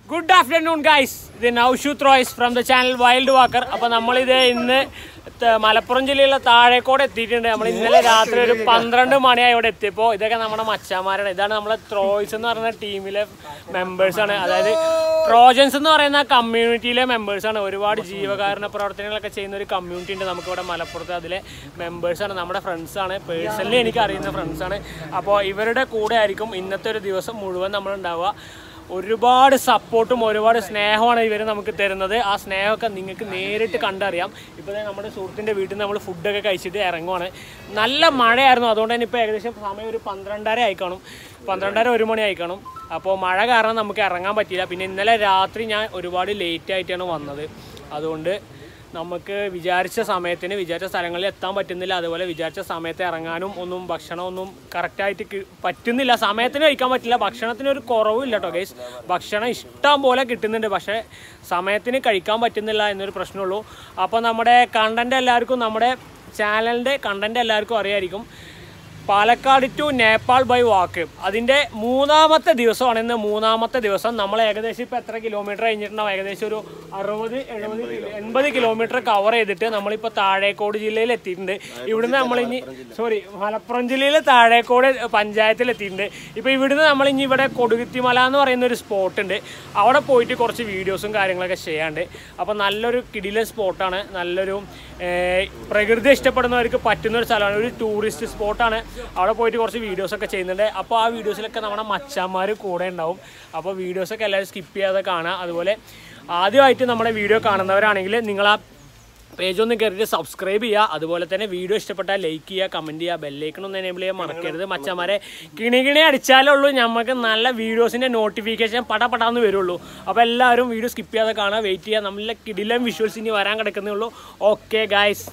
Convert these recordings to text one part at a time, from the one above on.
Good afternoon guys ഇത് നൌഷൂത്ത് റോയ്സ് from the channel wild walker അപ്പോൾ നമ്മളിത് ഇന്ന് ത- മലപ്പുറം ജില്ലയിലെ താഴേക്കോട് എത്തിയിട്ടുണ്ട് നമ്മൾ ഇന്നലെ രാത്രി ഒരു പന്ത്രണ്ട് മണിയായി ഇവിടെ എത്തിയപ്പോൾ ഇതൊക്കെ നമ്മുടെ മച്ചാന്മാരാണ് ഇതാണ് നമ്മളെ ത്രോയ്സ് എന്ന് പറയുന്ന ടീമിലെ മെമ്പേഴ്സാണ് അതായത് ട്രോജൻസ് എന്ന് പറയുന്ന കമ്മ്യൂണിറ്റിയിലെ മെമ്പേഴ്സാണ് ഒരുപാട് ജീവകാരുണ്യ പ്രവർത്തനങ്ങളൊക്കെ ചെയ്യുന്ന ഒരു കമ്മ്യൂണിറ്റി ഉണ്ട് നമുക്കിവിടെ മലപ്പുറത്ത് അതിലെ മെമ്പേഴ്സാണ് നമ്മുടെ ഫ്രണ്ട്സാണ് പേഴ്സണലി എനിക്ക് അറിയുന്ന ഫ്രണ്ട്സാണ് അപ്പോൾ ഇവരുടെ കൂടെ ആയിരിക്കും ഇന്നത്തെ ഒരു ദിവസം മുഴുവൻ നമ്മളുണ്ടാവുക ഒരുപാട് സപ്പോർട്ടും ഒരുപാട് സ്നേഹമാണ് ഇവർ നമുക്ക് തരുന്നത് ആ സ്നേഹമൊക്കെ നിങ്ങൾക്ക് നേരിട്ട് കണ്ടറിയാം ഇപ്പോൾ ദേ നമ്മുടെ സുഹൃത്തിൻ്റെ വീട്ടിൽ നിന്ന് നമ്മൾ ഫുഡൊക്കെ കഴിച്ചിട്ട് ഇറങ്ങുവാണ് നല്ല മഴയായിരുന്നു അതുകൊണ്ട് തന്നെ ഇപ്പോൾ ഏകദേശം സമയം ഒരു പന്ത്രണ്ടര ആയി കാണും പന്ത്രണ്ടര ഒരു മണി ആയി കാണും അപ്പോൾ മഴ കാരണം നമുക്ക് ഇറങ്ങാൻ പറ്റിയില്ല പിന്നെ ഇന്നലെ രാത്രി ഞാൻ ഒരുപാട് ലേറ്റ് ആയിട്ടാണ് വന്നത് അതുകൊണ്ട് നമുക്ക് വിചാരിച്ച സമയത്തിന് വിചാരിച്ച സ്ഥലങ്ങളിൽ എത്താൻ പറ്റുന്നില്ല അതുപോലെ വിചാരിച്ച സമയത്ത് ഇറങ്ങാനും ഒന്നും ഭക്ഷണം ഒന്നും കറക്റ്റായിട്ട് കി- പറ്റുന്നില്ല സമയത്തിന് കഴിക്കാൻ പറ്റില്ല ഭക്ഷണത്തിന് ഒരു കുറവില്ല കേട്ടോ ഗൈസ് ഭക്ഷണം ഇഷ്ടം പോലെ കിട്ടുന്നുണ്ട് പക്ഷേ സമയത്തിന് കഴിക്കാൻ പറ്റുന്നില്ല എന്നൊരു പ്രശ്നമുള്ളൂ അപ്പോൾ നമ്മുടെ കണ്ടന്റ് എല്ലാവർക്കും നമ്മുടെ ചാനലിൻ്റെ കണ്ടന്റ് എല്ലാവർക്കും അറിയായിരിക്കും Palakkad to Nepal by walk അതിൻ്റെ മൂന്നാമത്തെ ദിവസമാണ് ഇന്ന് മൂന്നാമത്തെ ദിവസം നമ്മൾ ഏകദേശം ഇപ്പോൾ എത്ര കിലോമീറ്റർ കഴിഞ്ഞിട്ടുണ്ടാവും ഏകദേശം ഒരു അറുപത് എഴുപത് കിലോ എൺപത് കിലോമീറ്റർ കവർ ചെയ്തിട്ട് നമ്മളിപ്പോൾ താഴേക്കോട് ജില്ലയിൽ എത്തിയിട്ടുണ്ട് ഇവിടുന്ന് നമ്മൾ ഇനി സോറി മലപ്പുറം ജില്ലയിലെ താഴേക്കോട് പഞ്ചായത്തിൽ എത്തിയിട്ടുണ്ട് ഇപ്പോൾ ഇവിടുന്ന് നമ്മൾ ഇനി ഇവിടെ കൊടുകുത്തിമല എന്ന് പറയുന്ന ഒരു സ്പോട്ട് ഉണ്ട് അവിടെ പോയിട്ട് കുറച്ച് വീഡിയോസും കാര്യങ്ങളൊക്കെ ചെയ്യാണ്ട് അപ്പോൾ നല്ലൊരു കിടിലൻ സ്പോട്ടാണ് നല്ലൊരു ഏർ, പ്രകൃതി ഇഷ്ടപ്പെടുന്നവർക്ക് പറ്റുന്ന ഒരു സ്ഥലമാണ് ഒരു ടൂറിസ്റ്റ് സ്പോട്ടാണ് അവിടെ പോയിട്ട് കുറച്ച് വീഡിയോസ് ഒക്കെ ചെയ്യുന്നുണ്ട് അപ്പോൾ ആ വീഡിയോസിലൊക്കെ നമ്മുടെ മച്ചാന്മാർ കൂടെ ഉണ്ടാവും അപ്പോൾ വീഡിയോസൊക്കെ എല്ലാവരും സ്കിപ്പ് ചെയ്യാതെ കാണുക അതുപോലെ ആദ്യമായിട്ട് നമ്മുടെ വീഡിയോ കാണുന്നവരാണെങ്കിൽ നിങ്ങൾ ആ പേജ് ഒന്ന് കയറിയിട്ട് സബ്സ്ക്രൈബ് ചെയ്യുക അതുപോലെ തന്നെ വീഡിയോ ഇഷ്ടപ്പെട്ടാൽ ലൈക്ക് ചെയ്യുക കമൻറ്റ് ചെയ്യുക ബെല്ലൈക്കൺ ഒന്ന് എനേബിൾ ചെയ്യാൻ മറക്കരുത് മച്ചന്മാരെ കിണി കിണി അടിച്ചാലേ ഉള്ളൂ നമുക്ക് നല്ല വീഡിയോസിൻ്റെ നോട്ടിഫിക്കേഷൻ പട പടാന്ന് വരുള്ളൂ അപ്പോൾ എല്ലാവരും വീഡിയോ സ്കിപ്പ് ചെയ്യാതെ കാണുക വെയിറ്റ് ചെയ്യുക നമ്മളെ കിടിലം വിഷ്വൽസ് ഇനി വരാൻ കിടക്കുന്നേ ഉള്ളൂ ഓക്കെ ഗായ്സ്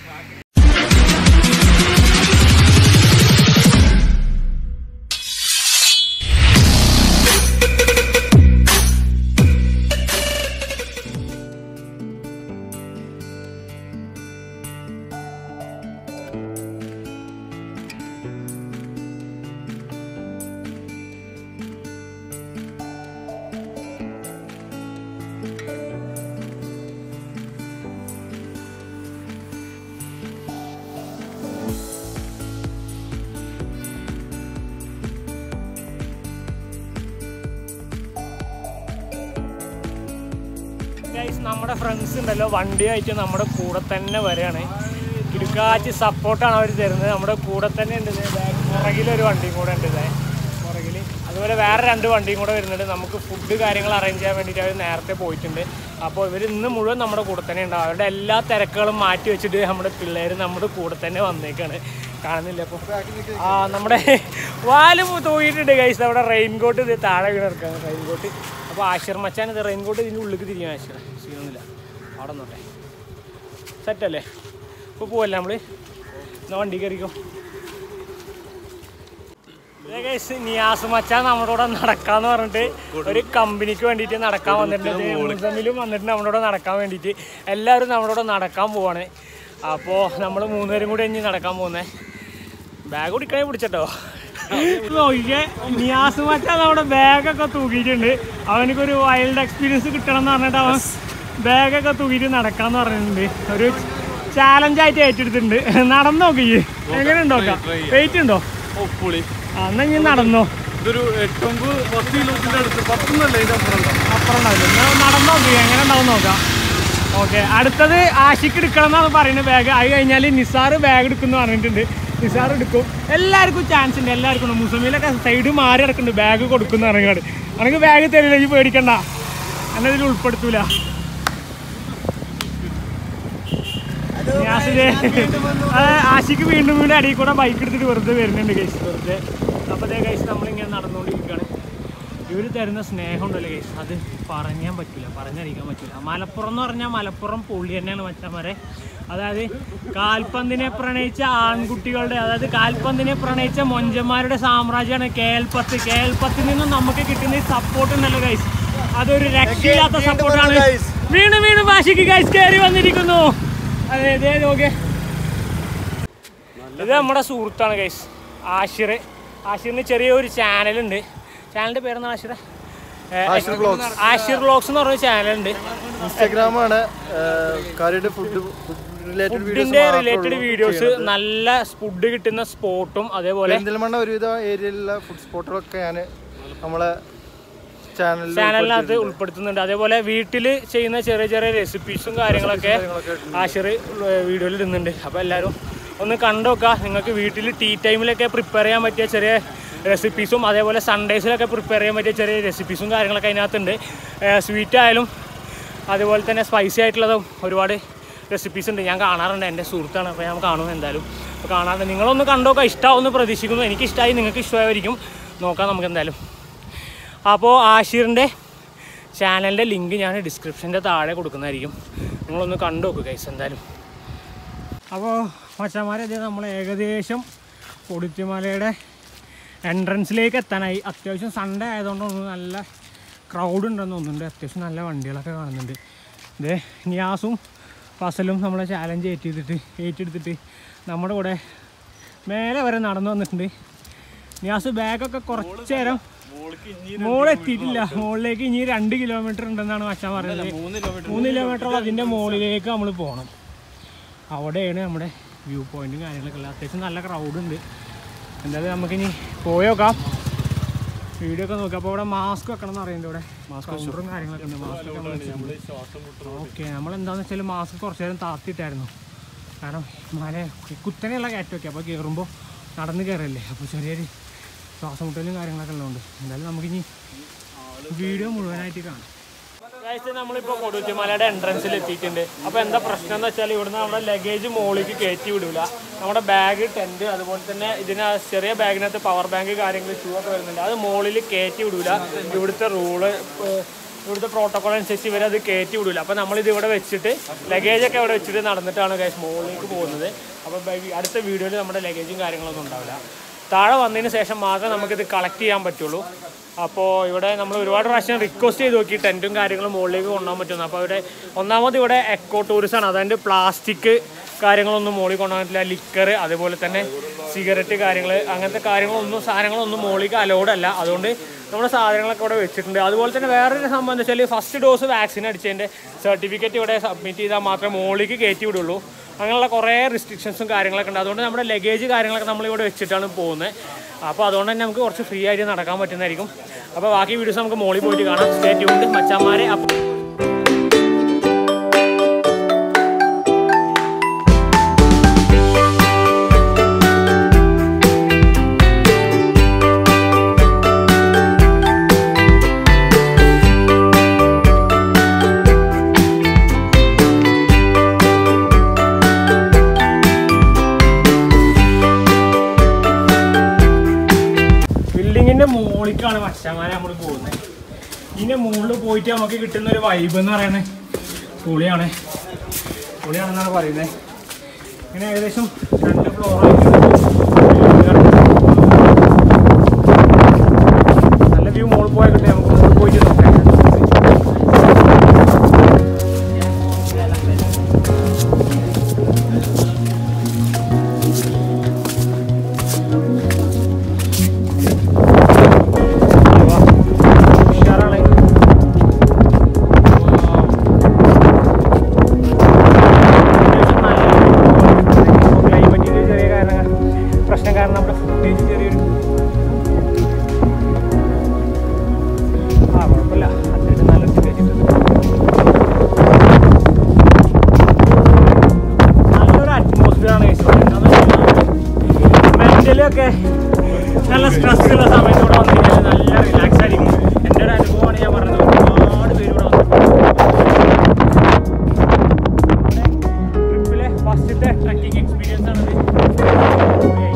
ഗൈസ് നമ്മുടെ ഫ്രണ്ട്സ് ഉണ്ടല്ലോ വണ്ടിയായിട്ട് നമ്മുടെ കൂടെ തന്നെ വരികയാണ് കിടുക്കാച്ച് സപ്പോർട്ടാണ് അവർ തരുന്നത് നമ്മുടെ കൂടെ തന്നെ ഉണ്ട് ദേ back പുറകിലൊരു വണ്ടിയും കൂടെ ഉണ്ട് ഇതേ പുറകിൽ അതുപോലെ വേറെ രണ്ട് വണ്ടിയും കൂടെ വരുന്നുണ്ട് നമുക്ക് ഫുഡ് കാര്യങ്ങൾ അറേഞ്ച് ചെയ്യാൻ വേണ്ടിയിട്ട് അവർ നേരത്തെ പോയിട്ടുണ്ട് അപ്പോൾ ഇവർ ഇന്ന് മുഴുവൻ നമ്മുടെ കൂടെ തന്നെ ഉണ്ടാവും അവരുടെ എല്ലാ തിരക്കുകളും മാറ്റി വെച്ചിട്ട് നമ്മുടെ പിള്ളേർ നമ്മുടെ കൂടെ തന്നെ വന്നേക്കാണ് കാണുന്നില്ല അപ്പോൾ ആ നമ്മുടെ വാല് തൂങ്ങിയിട്ടുണ്ട് കൈസ് അവിടെ റെയിൻകോട്ട് ഇത് താഴെ വീണിറക്കാണ് റെയിൻകോട്ട് അപ്പോൾ ആശിർ മച്ചാൻ ഇത് റെയിൻകോട്ട് ഇതിൻ്റെ ഉള്ളിലേക്ക് തിരിയാൻ ആശിർ സീനൊന്നുമില്ല അവിടെ നോട്ടെ സെറ്റല്ലേ ഇപ്പോൾ പോവല്ലേ നമ്മൾ എന്നാ വണ്ടി കയറിക്കോ ഇതേ guys, നിയാസ് മച്ചാൻ നമ്മുടെ കൂടെ നടക്കാന്ന് പറഞ്ഞിട്ട് ഒരു കമ്പനിക്ക് വേണ്ടിയിട്ട് നടക്കാൻ വന്നിട്ടുണ്ട് മുസമിലും വന്നിട്ട് നമ്മുടെ കൂടെ നടക്കാൻ വേണ്ടിയിട്ട് എല്ലാവരും നമ്മുടെ കൂടെ നടക്കാൻ പോവാണ് അപ്പോൾ നമ്മൾ മൂന്നുപേരും കൂടി ഇനി നടക്കാൻ പോകുന്നത് ബാഗ് കുടിക്കണേ പിടിച്ചട്ടോ നോക്കിക്കേ നിയാസ് മച്ചാൻ നമ്മുടെ ബാഗൊക്കെ തൂക്കിയിട്ടുണ്ട് അവനക്കൊരു വൈൽഡ് എക്സ്പീരിയൻസ് കിട്ടണം എന്ന് പറഞ്ഞിട്ട് അവൻ ബാഗൊക്കെ തൂക്കിയിട്ട് നടക്കാന്ന് പറഞ്ഞിട്ടുണ്ട് ഒരു ചാലഞ്ച് ആയിട്ട് ഏറ്റെടുത്തിട്ടുണ്ട് നടന്നു നോക്കി എങ്ങനെയുണ്ടോ വെയിറ്റ് ഉണ്ടോ പുളി ആ, എന്നാ ഇനി നടന്നോ ഇതൊരു എട്ടൊമ്പത് പത്ത് കിലോമീറ്റർ അടുത്ത് പത്തൊന്നല്ല ഇതിന്റെ അപ്പുറം ഉണ്ടാവും. അപ്പുറം ഉണ്ടാവില്ല എന്നാ നടന്നു നോക്കി എങ്ങനെ ഉണ്ടാവും നോക്കാം ഓക്കെ അടുത്തത് ആഷിക്ക് എടുക്കണം എന്നാണ് പറയുന്നത് ബാഗ് അത് കഴിഞ്ഞാൽ നിസാർ ബാഗ് എടുക്കുന്നു പറഞ്ഞിട്ടുണ്ട് നിസാർ എടുക്കും എല്ലാവർക്കും ചാൻസ് ഉണ്ട് എല്ലാവർക്കും ഉണ്ട് മുസമിലൊക്കെ സൈഡ് മാറി കിടക്കുന്നുണ്ട് ബാഗ് കൊടുക്കുന്ന പറഞ്ഞാട് എനിക്ക് ബാഗ് തരില്ല ഈ പേടിക്കണ്ട എന്നെ ഇതിൽ ഉൾപ്പെടുത്തൂല നിയാസിലെ ആഷിക്ക് വീണ്ടും വീണ്ടും അടിയിൽ കൂടെ ബൈക്ക് എടുത്തിട്ട് വെറുതെ വരുന്നുണ്ട് ഗൈസ് വെറുതെ അപ്പോൾ അതേ ഗൈസ് നമ്മളിങ്ങനെ നടന്നുകൊണ്ടിരിക്കുകയാണ് ഇവർ തരുന്ന സ്നേഹം ഉണ്ടല്ലോ ഗൈസ് അത് പറയാൻ പറ്റില്ല പറഞ്ഞറിയിക്കാൻ പറ്റില്ല മലപ്പുറം എന്ന് പറഞ്ഞാൽ മലപ്പുറം പുള്ളി തന്നെയാണ് മച്ചന്മാരെ അതായത് കാൽപന്തിനെ പ്രണയിച്ച ആൺകുട്ടികളുടെ അതായത് കാൽപന്തിനെ പ്രണയിച്ച മൊഞ്ചന്മാരുടെ സാമ്രാജ്യമാണ് കേൽപ്പത്ത് കേൽപ്പത്തിൽ നിന്നും നമുക്ക് കിട്ടുന്ന ഈ സപ്പോർട്ട് ഉണ്ടല്ലോ ഗൈസ് അതൊരു രക്ഷയില്ലാത്ത സപ്പോർട്ടാണ് വീണ് വീണ് ഭാഷയ്ക്ക് ഗൈസ് കയറി വന്നിരിക്കുന്നു അതെ അതെ ഓക്കെ ഇത് നമ്മുടെ സുഹൃത്താണ് ഗൈസ് ആഷിർ ആഷിറിന് ചെറിയൊരു ചാനലുണ്ട് ചാനലിൻ്റെ പേരെന്താണ് ആഷിറ ആഷിർ വ്ളോഗ്സ് ആഷിർ വ്ളോഗ്സ് എന്ന് പറഞ്ഞ ചാനലുണ്ട് ഇൻസ്റ്റാഗ്രാമാണ് കാര്യമായിട്ട് ഫുഡ് ഫുഡ് റിലേറ്റഡ് ഫുഡിന്റെ റിലേറ്റഡ് വീഡിയോസ് നല്ല ഫുഡ് കിട്ടുന്ന സ്പോട്ടും അതേപോലെ പെരിന്തൽമണ്ണ ഒരുവിധ ഏരിയയിലുള്ള ഫുഡ് സ്പോട്ടുകളൊക്കെ ഞാൻ നമ്മളെ ചാനലിൽ ചാനലിനകത്ത് ഉൾപ്പെടുത്തുന്നുണ്ട് അതേപോലെ വീട്ടിൽ ചെയ്യുന്ന ചെറിയ ചെറിയ റെസിപ്പീസും കാര്യങ്ങളൊക്കെ ആഷിർ വീഡിയോയിൽ ഇടുന്നുണ്ട് അപ്പോൾ എല്ലാവരും ഒന്ന് കണ്ടോക്കുക നിങ്ങൾക്ക് വീട്ടിൽ ടീ ടൈമിലൊക്കെ പ്രിപ്പയർ ചെയ്യാൻ പറ്റിയ ചെറിയ റെസിപ്പീസും അതേപോലെ സൺഡേസിലൊക്കെ പ്രിപ്പയർ ചെയ്യാൻ പറ്റിയ ചെറിയ റെസിപ്പീസും കാര്യങ്ങളൊക്കെ അതിനകത്തുണ്ട് സ്വീറ്റ് ആയാലും അതുപോലെ തന്നെ സ്പൈസി ആയിട്ടുള്ളതും ഒരുപാട് റെസിപ്പീസ് ഉണ്ട് ഞാൻ കാണാറുണ്ട് എൻ്റെ സുഹൃത്താണ് അപ്പോൾ ഞാൻ കാണും എന്തായാലും അപ്പോൾ കാണാറുണ്ട് നിങ്ങളൊന്ന് കണ്ടോക്കാം ഇഷ്ടമാവുമെന്ന് പ്രതീക്ഷിക്കുന്നു എനിക്ക് ഇഷ്ടമായി നിങ്ങൾക്ക് ഇഷ്ടമായിരിക്കും നോക്കാം നമുക്ക് എന്തായാലും അപ്പോൾ ആഷിറിൻ്റെ ചാനലിൻ്റെ ലിങ്ക് ഞാൻ ഡിസ്ക്രിപ്ഷൻ്റെ താഴെ കൊടുക്കുന്നതായിരിക്കും നിങ്ങളൊന്ന് കണ്ടു നോക്കുക ഗൈസ് എന്തായാലും അപ്പോൾ മച്ചന്മാരെ ഇത് നമ്മൾ ഏകദേശം കൊടുത്തിമലയുടെ എൻട്രൻസിലേക്ക് എത്താനായി അത്യാവശ്യം സൺഡേ ആയതുകൊണ്ട് ഒന്ന് നല്ല ക്രൗഡ് ഉണ്ടെന്ന് തോന്നുന്നുണ്ട് അത്യാവശ്യം നല്ല വണ്ടികളൊക്കെ കാണുന്നുണ്ട് ഇത് നിയാസും ഫസലും നമ്മളെ ചാലഞ്ച് ഏറ്റെടുത്തിട്ട് ഏറ്റെടുത്തിട്ട് നമ്മുടെ കൂടെ മേലെ വരെ നടന്നു വന്നിട്ടുണ്ട് നിയാസ് ബാഗൊക്കെ കുറച്ച് നേരം മോളെത്തിയിട്ടില്ല മുകളിലേക്ക് ഇനി രണ്ട് കിലോമീറ്റർ ഉണ്ടെന്നാണ് മച്ചാൻ പറഞ്ഞത് മൂന്ന് കിലോമീറ്ററോളം അതിൻ്റെ മുകളിലേക്ക് നമ്മൾ പോകണം അവിടെയാണ് നമ്മുടെ വ്യൂ പോയിന്റും കാര്യങ്ങളൊക്കെ ഉള്ളത് അത്യാവശ്യം നല്ല ക്രൗഡ് ഉണ്ട് എന്തായാലും നമുക്കിനി പോയോക്കാം വീഡിയോ ഒക്കെ നോക്കാം അപ്പോൾ ഇവിടെ മാസ്ക് വെക്കണം എന്ന് അറിയുന്നത് ഇവിടെ കൗണ്ടറും കാര്യങ്ങളൊക്കെ ഉണ്ട് മാസ്ക് ഒക്കെ നമ്മൾ വെച്ചിട്ടുണ്ട്. ഓക്കെ നമ്മളെന്താണെന്ന് വെച്ചാൽ മാസ്ക് കുറച്ച് നേരം താത്തിയിട്ടായിരുന്നു കാരണം മല ഈ കുത്തനെയുള്ള കയറ്റമൊക്കെ അപ്പോൾ കയറുമ്പോൾ നടന്ന് കയറല്ലേ അപ്പോൾ ചെറിയൊരു ശ്വാസം മുട്ടലും കാര്യങ്ങളൊക്കെ ഉള്ളതുകൊണ്ട് എന്തായാലും നമുക്കിനി വീഡിയോ മുഴുവനായിട്ട് കാണാം നമ്മളിപ്പോൾ കൊടുത്തിമലയുടെ എൻട്രൻസിൽ എത്തിയിട്ടുണ്ട് അപ്പോൾ എന്താ പ്രശ്നം എന്ന് വെച്ചാൽ ഇവിടുന്ന് നമ്മുടെ ലഗേജ് മുകളിലേക്ക് കയറ്റി വിടില്ല നമ്മുടെ ബാഗ് ടെൻറ്റ് അതുപോലെ തന്നെ ഇതിന് ചെറിയ ബാഗിനകത്ത് പവർ ബാങ്ക് കാര്യങ്ങൾ ഷൂ ഒക്കെ വരുന്നുണ്ട് അത് മുകളിൽ കയറ്റി വിടില്ല ഇവിടുത്തെ റൂള് ഇവിടുത്തെ പ്രോട്ടോകോൾ അനുസരിച്ച് ഇവരത് കയറ്റി വിടില്ല അപ്പോൾ നമ്മളിത് ഇവിടെ വെച്ചിട്ട് ലഗേജ് ഒക്കെ ഇവിടെ വെച്ചിട്ട് നടന്നിട്ടാണ് ഗൈസ് മുകളിലേക്ക് പോകുന്നത് അപ്പോൾ ബൈ- അടുത്ത വീഡിയോയിൽ നമ്മുടെ ലഗേജും കാര്യങ്ങളൊന്നും ഉണ്ടാവില്ല താഴെ വന്നതിന് ശേഷം മാത്രമേ നമുക്കിത് കളക്ട് ചെയ്യാൻ പറ്റുള്ളൂ അപ്പോൾ ഇവിടെ നമ്മൾ ഒരുപാട് പ്രാവശ്യം റിക്വസ്റ്റ് ചെയ്ത് നോക്കി ടെൻറ്റും കാര്യങ്ങളും മുകളിലേക്ക് കൊണ്ടുപോകാൻ പറ്റുന്നു അപ്പോൾ ഇവിടെ ഒന്നാമത് ഇവിടെ എക്കോ ടൂറിസം ആണ് അതായത് പ്ലാസ്റ്റിക് കാര്യങ്ങളൊന്നും മുകളിൽ കൊണ്ടുപോകാൻ പറ്റില്ല ലിക്കർ അതുപോലെ തന്നെ സിഗരറ്റ് കാര്യങ്ങൾ അങ്ങനത്തെ കാര്യങ്ങളൊന്നും സാധനങ്ങളൊന്നും മുകളിലേക്ക് അലൗഡ് അല്ല അതുകൊണ്ട് നമ്മുടെ സാധനങ്ങളൊക്കെ ഇവിടെ വെച്ചിട്ടുണ്ട് അതുപോലെ തന്നെ വേറൊരു സംഭവം എന്താ വെച്ചാൽ ഫസ്റ്റ് ഡോസ് വാക്സിൻ അടിച്ചതിൻ്റെ സർട്ടിഫിക്കറ്റ് ഇവിടെ സബ്മിറ്റ് ചെയ്താൽ മാത്രമേ മുകളിലേക്ക് കയറ്റി വിടുള്ളൂ അങ്ങനെയുള്ള കുറേ റെസ്ട്രിക്ഷൻസും കാര്യങ്ങളൊക്കെ ഉണ്ട് അതുകൊണ്ട് നമ്മുടെ ലഗേജ് കാര്യങ്ങളൊക്കെ നമ്മളിവിടെ വെച്ചിട്ടാണ് പോകുന്നത് അപ്പോൾ അതുകൊണ്ട് തന്നെ നമുക്ക് കുറച്ച് ഫ്രീ ആയിട്ട് നടക്കാൻ പറ്റുന്നതായിരിക്കും അപ്പോൾ ബാക്കി വീഡിയോസ് നമുക്ക് മോളിൽ പോയിട്ട് കാണാം സ്റ്റേ ട്യൂൺഡ് മച്ചാന്മാരെ അപ്പോൾ ബിൽഡിങ്ങിന്റെ മുകളിലേക്കാണ് മച്ചാന്മാരെ നമ്മൾ പോകുന്നത് ഇതിന്റെ മുകളിൽ പോയിട്ട് നമുക്ക് കിട്ടുന്ന ഒരു വൈബ് എന്ന് പറയുന്നത് പൊളിയാണ് പൊളിയാണെന്നാണ് പറയുന്നത് ഇങ്ങനെ ഏകദേശം രണ്ട് ഫ്ലോറായിട്ട് നല്ല വ്യൂ മുകളിൽ പോയാൽ കിട്ടും നമുക്ക് മുകളിൽ പോയിട്ട് നോക്കാം ഉഷാറാണ് ക്ലൈമറ്റിന്റെ ചെറിയ കാരണം പ്രശ്നം കാരണം നമ്മുടെ ഫുട്ടേജ് ചെറിയൊരു ആ കുഴപ്പമില്ല അത്യാവശ്യം നല്ല ഫുട്ടേജ് നല്ലൊരു അറ്റ്മോസ്ഫിയർ ആണ് മെന്റലി ഒക്കെ നല്ല സ്ട്രെസ് ഉള്ള സമയത്ത് ഇവിടെ വന്നു കഴിഞ്ഞാൽ നല്ല റിലാക്സ് ആയിരിക്കും എൻ്റെ ഒരു അനുഭവമാണ് ഞാൻ പറഞ്ഞത് ഒരുപാട് പേര് ഇവിടെ വന്നിട്ടുണ്ട് ട്രിപ്പിലെ ഫസ്റ്റത്തെ ട്രക്കിംഗ് എക്സ്പീരിയൻസ് ആണിത്